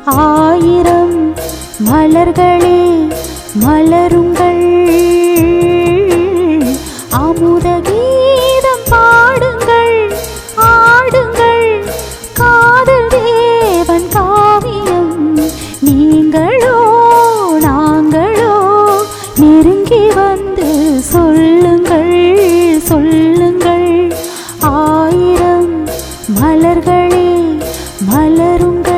ஆயிரம் மலர்களே மலருங்கள் அமுத கீதம் பாடுங்கள் ஆடுங்கள் காதல் தேவன் காவியம் நீங்களோ நாங்களோ நெருங்கி வந்து சொல்லுங்கள் சொல்லுங்கள் ஆயிரம் மலர்களே மலருங்கள்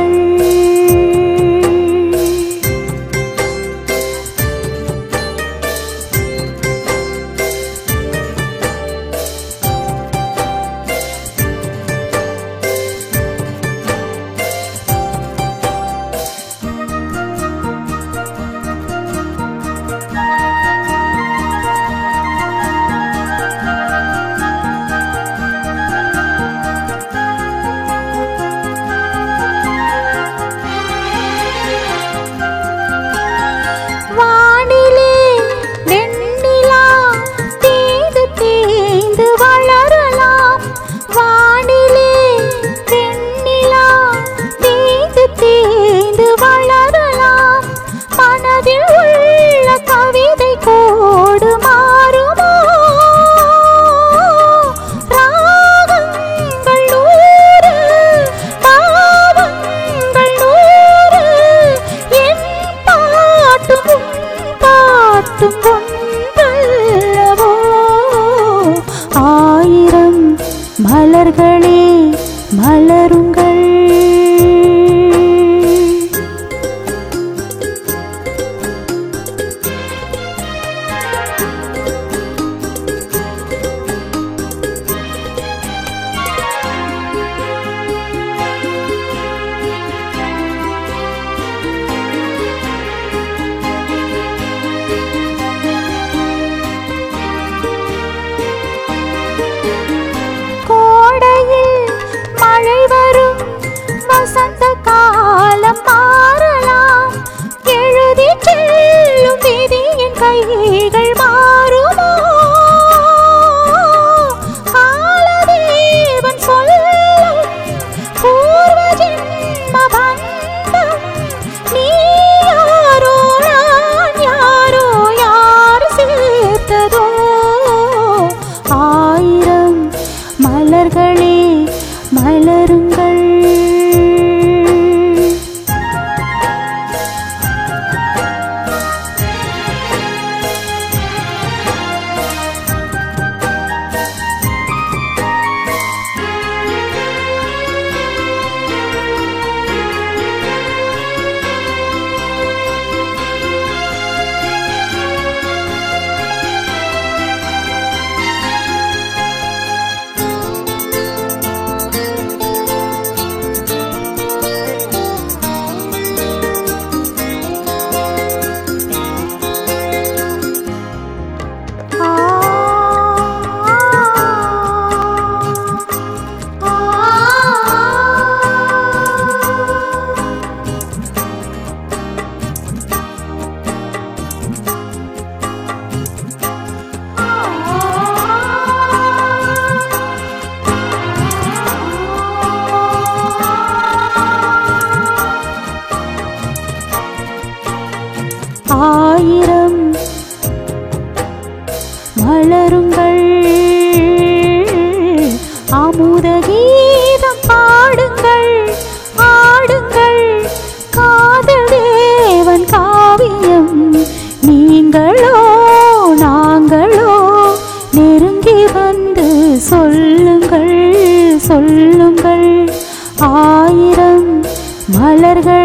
வானிலே வெண்ணிலா தேய்ந்து தேய்ந்து வளரலாம் வானிலே வெண்ணிலா தேய்ந்து தேய்ந்து வளரலாம் மனதில் உள்ள கவிதை கோடு மாறுமோ ராகங்கள் நூறு பாவங்கள் நூறு என் பாட்டும் உன் பாட்டும் ஒன்றல்லவோ ஆயிரம் மலர்களே மலருங்கள் கோடையில் மழை வரும் வசந்த காலம் மாறலாம் எழுதி செல்லும் விதியின் கைகள் மாறுமோ காலதேவன் சொல்லும் பூர்வ ஜென்ம பந்தம் நீ யாரோ நான் யாரோ யார் சேர்த்ததோ ஆயிரம் மலர்களே மலருங்கள் ஆ ஆ ஆயிரம் மலருங்கள் அமுத கீதம் பாடுங்கள் ஆடுங்கள் காதல் தேவன் காவியம் நீங்களோ நாங்களோ நெருங்கி வந்து சொல்லுங்கள் சொல்லுங்கள் ஆயிரம் மலர்கள்